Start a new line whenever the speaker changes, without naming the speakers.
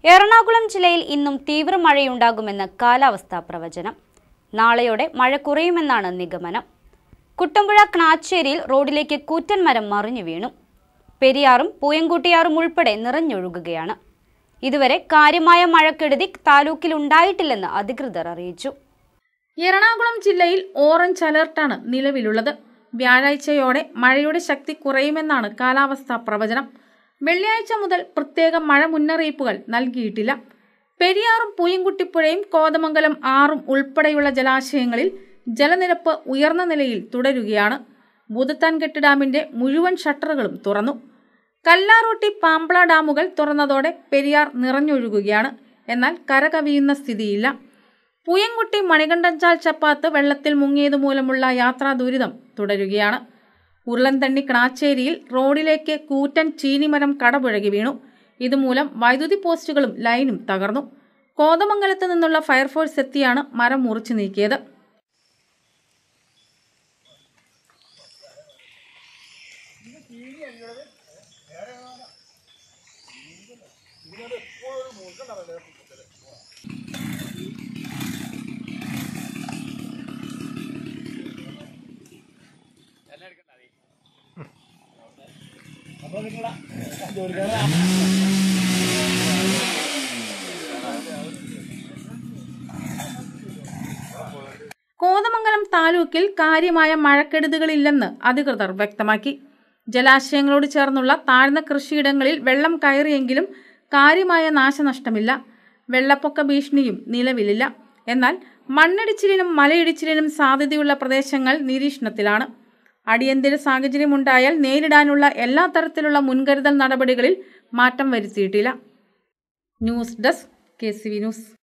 എറണാകുളം ജില്ലയിൽ ഇന്നും തീവ്ര മഴയുണ്ടാകുമെന്ന് കാലാവസ്ഥാ പ്രവചനം നാളെയോടെ മഴ കുറയുമെന്നാണ് നിഗമനം കുട്ടമ്പുഴ ക്നാച്ചേരിയിൽ റോഡിലേക്ക് കൂറ്റൻ മരം മറിഞ്ഞു വീണു പെരിയാറും പൂയംകുട്ടിയാറും ഉൾപ്പെടെ നിറഞ്ഞൊഴുകുകയാണ് ഇതുവരെ കാര്യമായ മഴക്കെടുതി താലൂക്കിൽ ഉണ്ടായിട്ടില്ലെന്ന് അധികൃതർ അറിയിച്ചു
എറണാകുളം ജില്ലയിൽ ഓറഞ്ച് അലർട്ടാണ് നിലവിലുള്ളത് വ്യാഴാഴ്ചയോടെ മഴയുടെ ശക്തി കുറയുമെന്നാണ് കാലാവസ്ഥാ പ്രവചനം വെള്ളിയാഴ്ച മുതൽ പ്രത്യേക മഴ മുന്നറിയിപ്പുകൾ നൽകിയിട്ടില്ല പെരിയാറും പൂയംകുട്ടിപ്പുഴയും കോതമംഗലം ആറും ഉൾപ്പെടെയുള്ള ജലാശയങ്ങളിൽ ജലനിരപ്പ് ഉയർന്ന നിലയിൽ തുടരുകയാണ് ഭൂതത്താൻകെട്ട് ഡാമിന്റെ മുഴുവൻ ഷട്ടറുകളും തുറന്നു കല്ലാറൂട്ടി പാമ്പള ഡാമുകൾ തുറന്നതോടെ പെരിയാർ നിറഞ്ഞൊഴുകുകയാണ് എന്നാൽ കര കവിയുന്ന സ്ഥിതിയില്ല പൂയംകുട്ടി മണികണ്ഠൻചാൽ ചപ്പാത്ത് വെള്ളത്തിൽ മുങ്ങിയത് മൂലമുള്ള യാത്രാ ദുരിതം തുടരുകയാണ് ഉരുളൻതണ്ണി ക്ണാച്ചേരിയിൽ റോഡിലേക്ക് കൂറ്റൻ ചീനിമരം കടപുഴകി വീണു ഇതുമൂലം വൈദ്യുതി പോസ്റ്റുകളും ലൈനും തകർന്നു കോതമംഗലത്ത് നിന്നുള്ള ഫയർഫോഴ്സ് എത്തിയാണ് മരം മുറിച്ചു നീക്കിയത് കോതമംഗലം താലൂക്കിൽ കാര്യമായ മഴക്കെടുതികളില്ലെന്ന് അധികൃതർ വ്യക്തമാക്കി ജലാശയങ്ങളോട് ചേർന്നുള്ള താഴ്ന്ന കൃഷിയിടങ്ങളിൽ വെള്ളം കയറിയെങ്കിലും കാര്യമായ നാശനഷ്ടമില്ല വെള്ളപ്പൊക്ക ഭീഷണിയും നിലവിലില്ല എന്നാൽ മണ്ണിടിച്ചിലിനും മലയിടിച്ചിലിനും സാധ്യതയുള്ള പ്രദേശങ്ങൾ നിരീക്ഷണത്തിലാണ് അടിയന്തര സാഹചര്യമുണ്ടായാൽ നേരിടാനുള്ള എല്ലാ തരത്തിലുള്ള മുൻകരുതൽ നടപടികളിൽ മാറ്റം വരുത്തിയിട്ടില്ല news desk K C V news